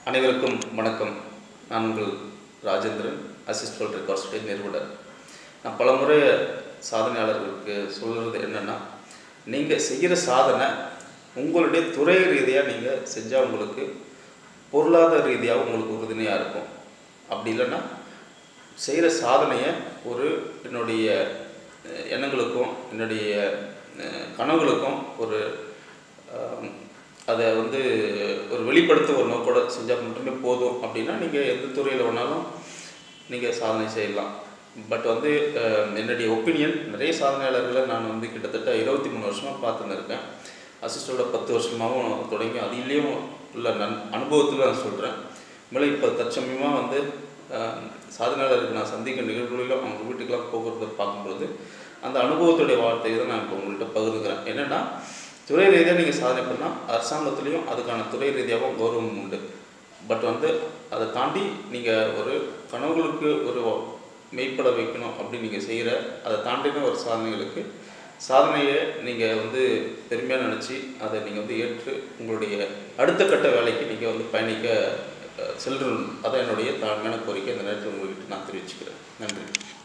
அனைவருக்கும் வணக்கம் நான் உங்கள் ராஜேந்திரன் அசிஸ்டல் ரெக்கார்ட்ஸுடைய நிறுவனர் நான் பலமுறை சாதனையாளர்களுக்கு சொல்கிறது என்னென்னா நீங்கள் செய்கிற சாதனை உங்களுடைய துறை ரீதியாக நீங்கள் செஞ்சால் உங்களுக்கு பொருளாதார ரீதியாக உங்களுக்கு உறுதுணையாக இருக்கும் அப்படி இல்லைன்னா செய்கிற சாதனையை ஒரு என்னுடைய அஹ், எண்ணங்களுக்கும் என்னுடைய அஹ், கனவுகளுக்கும் ஒரு அஹ், அதை வந்து ஒரு வெளிப்படுத்த ஒரு நோக்கோட செஞ்சால் மட்டுமே போதும் அப்படின்னா நீங்கள் எந்த துறையில் வேணாலும் நீங்கள் சாதனை செய்யலாம் பட் வந்து அஹ், என்னுடைய ஒப்பீனியன் நிறைய சாதனையாளர்களை நான் வந்து கிட்டத்தட்ட இருபத்தி மூணு வருஷமாக பார்த்துன்னு இருக்கேன் அசிஸ்டோட பத்து வருஷமாகவும் தொடங்கி அதிலையும் உள்ள நன் அனுபவத்தில் நான் சொல்கிறேன் மேலே இப்போ தற்சமயமாக வந்து அஹ், சாதனையாளருக்கு நான் சந்திக்க நிகழ்வுகளிலும் அவங்க வீட்டுக்கெல்லாம் போகிறத பார்க்கும்பொழுது அந்த அனுபவத்துடைய வார்த்தையை தான் நான் இப்போ உங்கள்கிட்ட பகிர்ந்துக்கிறேன் என்னென்னா துறை ரீதியாக நீங்கள் சாதனை பண்ணால் அரசாங்கத்துலேயும் அதுக்கான துறை ரீதியாகவும் கௌரவம் உண்டு பட் வந்து அதை தாண்டி நீங்கள் ஒரு கனவுகளுக்கு ஒரு மெய்ப்பட வைக்கணும் அப்படின்னு நீங்கள் செய்கிற அதை தாண்டின ஒரு சாதனைகளுக்கு சாதனையை நீங்கள் வந்து பெருமையாக நினச்சி அதை நீங்கள் வந்து ஏற்று உங்களுடைய அடுத்த கட்ட வேலைக்கு நீங்கள் வந்து பயணிக்க அஹ், செல்றணும் அதான் என்னுடைய தாழ்மையான கோரிக்கை இந்த நேரத்தில் உங்கள்கிட்ட நான் தெரிவிச்சுக்கிறேன் நன்றி